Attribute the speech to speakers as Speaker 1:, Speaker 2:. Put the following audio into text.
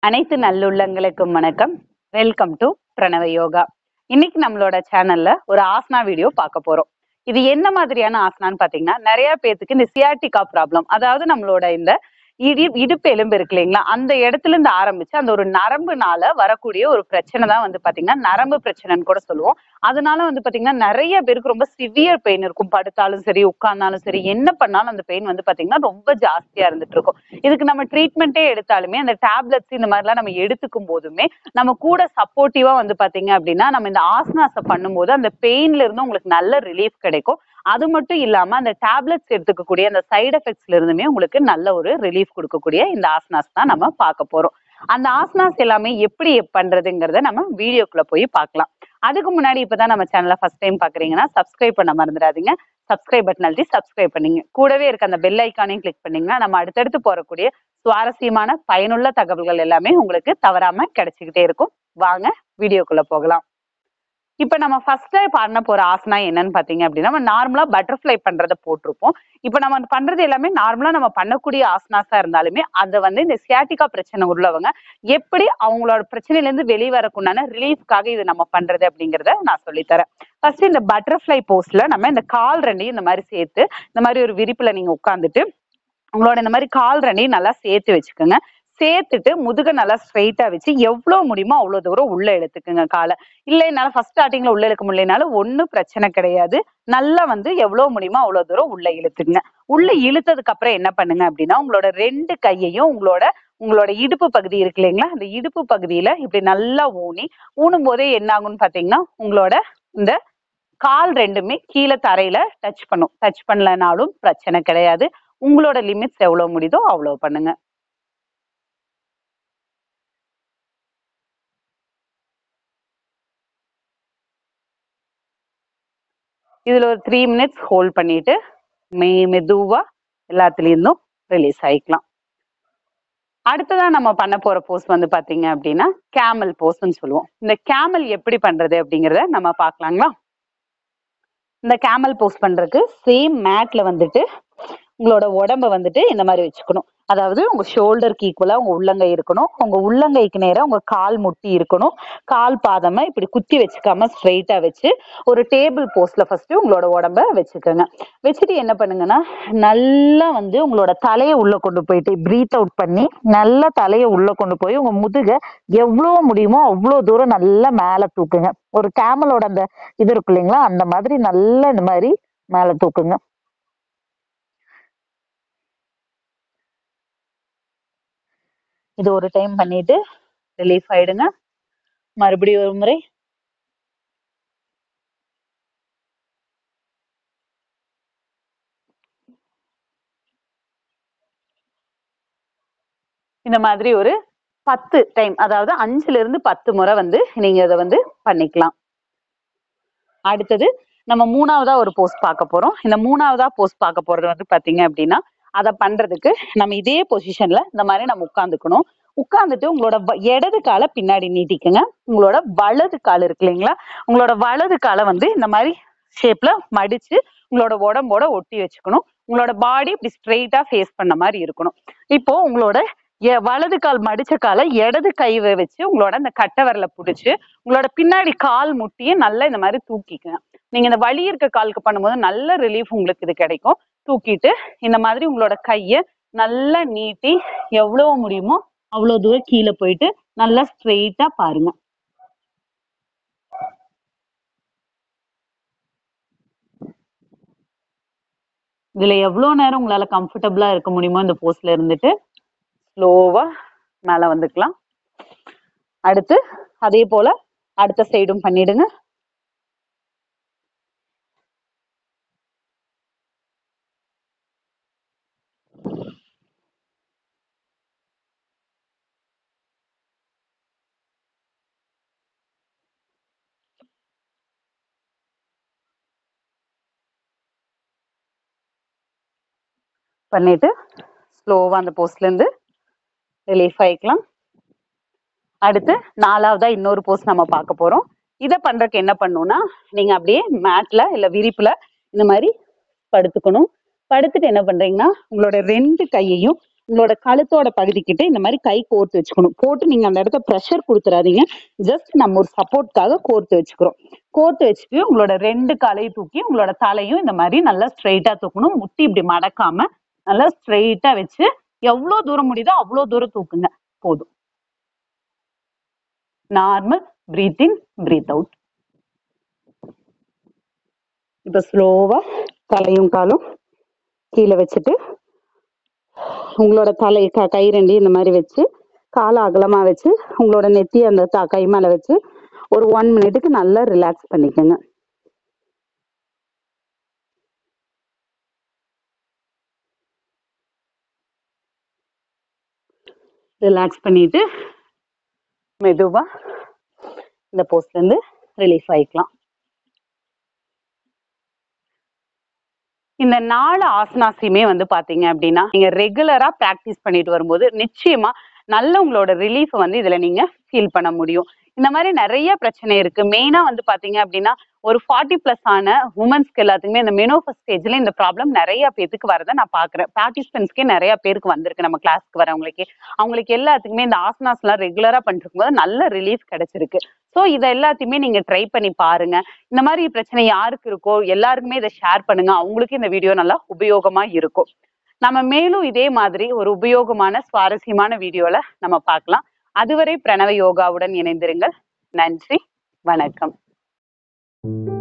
Speaker 1: அனைத்து நல்லுள்ளங்களுக்கும் வணக்கம் welcome to பிரணவ யோகா இன்னைக்கு நம்மளோட சேனல்ல ஒரு ஆசனா வீடியோ பார்க்க போறோம் இது என்ன மாதிரியான ஆசனான்னு பாத்தீங்கன்னா நிறைய பேத்துக்கு இந்த சியாட்டிகா ப்ராப்ளம் அதாவது நம்மளோட இந்த இடி இடுப்பு எலும்பு இருக்கு இல்லைங்களா அந்த இடத்துல இருந்து ஆரம்பிச்சு அந்த ஒரு நரம்புனால வரக்கூடிய ஒரு பிரச்சனை தான் வந்து பாத்தீங்கன்னா நரம்பு பிரச்சனைன்னு கூட சொல்லுவோம் அதனால வந்து பாத்தீங்கன்னா நிறைய பேருக்கு ரொம்ப சிவியர் பெயின் இருக்கும் படுத்தாலும் சரி உட்கார்ந்தாலும் சரி என்ன பண்ணாலும் அந்த பெயின் வந்து பாத்தீங்கன்னா ரொம்ப ஜாஸ்தியா இருந்துட்டு இருக்கும் இதுக்கு நம்ம ட்ரீட்மெண்ட்டே எடுத்தாலுமே அந்த டேப்லெட்ஸ் இந்த மாதிரிலாம் நம்ம எடுத்துக்கும் போதுமே நம்ம கூட சப்போர்ட்டிவா வந்து பாத்தீங்க அப்படின்னா நம்ம இந்த ஆசனாஸை பண்ணும்போது அந்த பெயின்ல இருந்து உங்களுக்கு நல்ல ரிலீஃப் கிடைக்கும் அது மட்டும் இல்லாம அந்த டேப்லெட்ஸ் எடுத்துக்கக்கூடிய அந்த சைடு எஃபெக்ட்ஸ்ல இருந்துமே உங்களுக்கு நல்ல ஒரு ரிலீஃப் கொடுக்கக்கூடிய இந்த ஆசனாஸ் தான் நம்ம பார்க்க போறோம் அந்த ஆசனாஸ் எல்லாமே எப்படி பண்றதுங்கிறத நம்ம வீடியோக்குள்ள போய் பார்க்கலாம் அதுக்கு முன்னாடி இப்பதான் நம்ம சேனலை ஃபர்ஸ்ட் டைம் பாக்குறீங்கன்னா சப்ஸ்கிரைப் பண்ண மறந்துடாதீங்க சப்ஸ்கிரைப் பட்டன் அழுத்தி சப்ஸ்கிரைப் பண்ணீங்க கூடவே இருக்க அந்த பெல் ஐக்கானையும் கிளிக் பண்ணீங்கன்னா நம்ம அடுத்தடுத்து போறக்கூடிய சுவாரஸ்யமான பயனுள்ள தகவல்கள் எல்லாமே உங்களுக்கு தவறாம கிடைச்சுக்கிட்டே இருக்கும் வாங்க வீடியோக்குள்ள போகலாம் இப்ப நம்ம ஃபர்ஸ்ட் பண்ண போற ஆசனா என்னன்னு பாத்தீங்க அப்படின்னா நம்ம நார்மலா பட்டர்ஃப்ளை பண்றத போட்டிருப்போம் இப்ப நம்ம பண்றது எல்லாமே நார்மலா நம்ம பண்ணக்கூடிய ஆசனாஸா இருந்தாலுமே அதை வந்து இந்த சியாட்டிகா பிரச்சனை உள்ளவங்க எப்படி அவங்களோட பிரச்சனையில இருந்து வெளியே வரக்குண்டான ரிலீஃப்காக இது நம்ம பண்றது அப்படிங்கறத நான் சொல்லித்தரேன் ஃபர்ஸ்ட் இந்த பட்டர்ஃப்ளை போஸ்ட்ல நம்ம இந்த கால் ரெண்டையும் இந்த மாதிரி சேர்த்து இந்த மாதிரி ஒரு விரிப்புல நீங்க உட்காந்துட்டு உங்களோட இந்த மாதிரி கால் ரெண்டையும் நல்லா சேர்த்து வச்சுக்கோங்க சேர்த்துட்டு முதுக நல்லா ஸ்ட்ரைட்டா வச்சு எவ்வளவு முடியுமோ அவ்வளவு தூரம் உள்ள இழுத்துக்குங்க காலை இல்ல என்னால ஃபர்ஸ்ட் ஸ்டார்டிங்ல உள்ள இழுக்க முடியலனாலும் ஒன்னும் பிரச்சனை கிடையாது நல்லா வந்து எவ்வளவு முடியுமோ அவ்வளவு தூரம் உள்ள இழுத்துக்குங்க உள்ள இழுத்ததுக்கு அப்புறம் என்ன பண்ணுங்க அப்படின்னா உங்களோட ரெண்டு கையையும் உங்களோட உங்களோட இடுப்பு பகுதி இருக்கு இல்லைங்களா அந்த இடுப்பு பகுதியில இப்படி நல்லா ஊனி ஊனும் போதே என்ன ஆகும்னு பாத்தீங்கன்னா உங்களோட இந்த கால் ரெண்டுமே கீழே தரையில டச் பண்ணும் டச் பண்ணலனாலும் பிரச்சனை கிடையாது உங்களோட லிமிட்ஸ் எவ்வளவு முடியுதோ அவ்வளவு பண்ணுங்க இதுல ஒரு த்ரீ மினிட்ஸ் ஹோல்ட் பண்ணிட்டு மெ மெதுவா எல்லாத்துலேருந்தும் ரிலீஸ் ஆயிக்கலாம் அடுத்ததா நம்ம பண்ண போற போஸ் வந்து பாத்தீங்க அப்படின்னா கேமல் போஸ்ன்னு சொல்லுவோம் இந்த கேமல் எப்படி பண்றது அப்படிங்கறத நம்ம பார்க்கலாங்களா இந்த கேமல் போஸ் பண்றதுக்கு சேம் மேட்ல வந்துட்டு உங்களோட உடம்ப வந்துட்டு இந்த மாதிரி வச்சுக்கணும் அதாவது உங்க ஷோல்டருக்கு ஈக்குவலா உங்க உள்ளங்கை இருக்கணும் உங்க உள்ளங்கைக்கு நேரா உங்க கால் முட்டி இருக்கணும் கால் பாதமா இப்படி குத்தி வச்சுக்காம ஸ்ட்ரைட்டா வச்சு ஒரு டேபிள் போஸ்ட்ல ஃபர்ஸ்ட் உங்களோட உடம்ப வச்சுக்கோங்க வச்சுட்டு என்ன பண்ணுங்கன்னா நல்லா வந்து உங்களோட தலையை உள்ள கொண்டு போயிட்டு பிரீத் அவுட் பண்ணி நல்லா தலையை உள்ள கொண்டு போய் உங்க முதுக எவ்வளவு முடியுமோ அவ்வளவு தூரம் நல்லா மேல தூக்குங்க ஒரு கேமலோட அந்த இது இருக்கு இல்லைங்களா அந்த மாதிரி நல்லா இந்த மாதிரி மேல தூக்குங்க இது ஒரு டைம் பண்ணிட்டு ரிலீஃப் ஆயிடுங்க மறுபடியும் ஒரு முறை இந்த மாதிரி ஒரு பத்து டைம் அதாவது அஞ்சுல இருந்து பத்து முறை வந்து நீங்க இதை வந்து பண்ணிக்கலாம் அடுத்தது நம்ம மூணாவதா ஒரு போஸ்ட் பார்க்க போறோம் இந்த மூணாவதா போஸ்ட் பார்க்க போறது வந்து பாத்தீங்க அப்படின்னா அதை பண்றதுக்கு நம்ம இதே பொசிஷன்ல இந்த மாதிரி நம்ம உட்காந்துக்கணும் உட்காந்துட்டு உங்களோட வ- இடது காலை பின்னாடி நீட்டிக்குங்க உங்களோட வலது கால் இருக்கு இல்லைங்களா உங்களோட வலது காலை வந்து இந்த மாதிரி ஷேப்ல மடிச்சு உங்களோட உடம்போட ஒட்டி வச்சுக்கணும் உங்களோட பாடி இப்படி ஸ்ட்ரெயிட்டா ஃபேஸ் பண்ண மாதிரி இருக்கணும் இப்போ உங்களோட எ- வலது கால் மடிச்ச காலை இடது கைவை வச்சு உங்களோட அந்த கட்டை விரல பிடிச்சு உங்களோட பின்னாடி கால் முட்டியை நல்லா இந்த மாதிரி தூக்கிக்கங்க நீங்க இந்த வலி இருக்க காலுக்கு பண்ணும்போது நல்ல ரிலீஃப் உங்களுக்கு இது கிடைக்கும் தூக்கிட்டு இந்த மாதிரி உங்களோட கைய நல்லா நீட்டி எவ்வளவு முடியுமோ அவ்வளவு தூரம் கீழே போயிட்டு நல்லா ஸ்ட்ரெயிட்டா பாருங்க இதுல எவ்வளவு நேரம் உங்களால கம்ஃபர்டபுளா இருக்க முடியுமோ இந்த போஸ்ட்ல இருந்துட்டு ஸ்லோவா மேல வந்துக்கலாம் அடுத்து அதே போல அடுத்த சைடும் பண்ணிடுங்க பண்ணிட்டு ஸ்லோவா அந்த போஸ்ட்ல இருந்து ரிலீஃப் ஆயிக்கலாம் அடுத்து நாலாவதா இன்னொரு போஸ்ட் நம்ம பார்க்க போறோம் இதை பண்றதுக்கு என்ன பண்ணணும்னா நீங்க அப்படியே மேட்ல இல்ல விரிப்புல இந்த மாதிரி படுத்துக்கணும் படுத்துட்டு என்ன பண்றீங்கன்னா உங்களோட ரெண்டு கையையும் உங்களோட கழுத்தோட பகுதிக்கிட்ட இந்த மாதிரி கை கோர்த்து வச்சுக்கணும் போட்டு நீங்க அந்த இடத்த ப்ரெஷர் கொடுத்துறாதீங்க ஜஸ்ட் நம்ம ஒரு சப்போர்ட்காக கோர்த்து வச்சுக்கிறோம் கோர்த்து வச்சுட்டு உங்களோட ரெண்டு காலையும் தூக்கி உங்களோட தலையும் இந்த மாதிரி நல்லா ஸ்ட்ரைட்டா தூக்கணும் முட்டி இப்படி மடக்காம நல்லா ஸ்ட்ரைட்டா வச்சு எவ்வளவு தூரம் முடியுதோ அவ்வளவு தூரம் தூக்குங்க போதும் normal breathe in breathe out இப்ப ஸ்லோவா தலையும் காலும் கீழே வச்சுட்டு உங்களோட தலை க- கை ரெண்டையும் இந்த மாதிரி வச்சு காலை அகலமா வச்சு உங்களோட நெத்தி அந்த த- கை மேல வச்சு ஒரு ஒன் மினிட்டுக்கு நல்லா ரிலாக்ஸ் பண்ணிக்கோங்க ரிலாக்ஸ் பண்ணிட்டு மெதுவா இந்த போஸ்ட்ல இருந்து ரிலீஃப் ஆயிக்கலாம் இந்த நாலு ஆசனாஸையுமே வந்து பாத்தீங்க அப்படின்னா நீங்க ரெகுலரா பிராக்டிஸ் பண்ணிட்டு வரும்போது நிச்சயமா நல்ல உங்களோட ரிலீஃப் வந்து இதுல நீங்க ஃபீல் பண்ண முடியும் இந்த மாதிரி நிறைய பிரச்சனை இருக்கு மெயினா வந்து பாத்தீங்க அப்படின்னா ஒரு ஃபார்ட்டி பிளஸ் ஆன உமன்ஸ்க்கு எல்லாத்துக்குமே இந்த மெனோபஸ் ஸ்டேஜ்ல இந்த ப்ராப்ளம் நிறைய பேத்துக்கு வரதை நான் பாக்குறேன் பார்ட்டிசிபென்ட்ஸ்க்கே நிறைய பேருக்கு வந்திருக்கு நம்ம கிளாஸ்க்கு வரவங்களுக்கு அவங்களுக்கு எல்லாத்துக்குமே இந்த ஆசனாஸ் எல்லாம் ரெகுலரா பண்ணிட்டு இருக்கும்போது நல்ல ரிலீஃப் கிடைச்சிருக்கு ஸோ இதை எல்லாத்தையுமே நீங்க ட்ரை பண்ணி பாருங்க இந்த மாதிரி பிரச்சனை யாருக்கு இருக்கோ எல்லாருக்குமே இதை ஷேர் பண்ணுங்க அவங்களுக்கு இந்த வீடியோ நல்லா உபயோகமா இருக்கும் நம்ம மேலும் இதே மாதிரி ஒரு உபயோகமான சுவாரஸ்யமான வீடியோல நம்ம பார்க்கலாம் அதுவரை பிரணவ யோகாவுடன் இணைந்திருங்கள் நன்றி வணக்கம்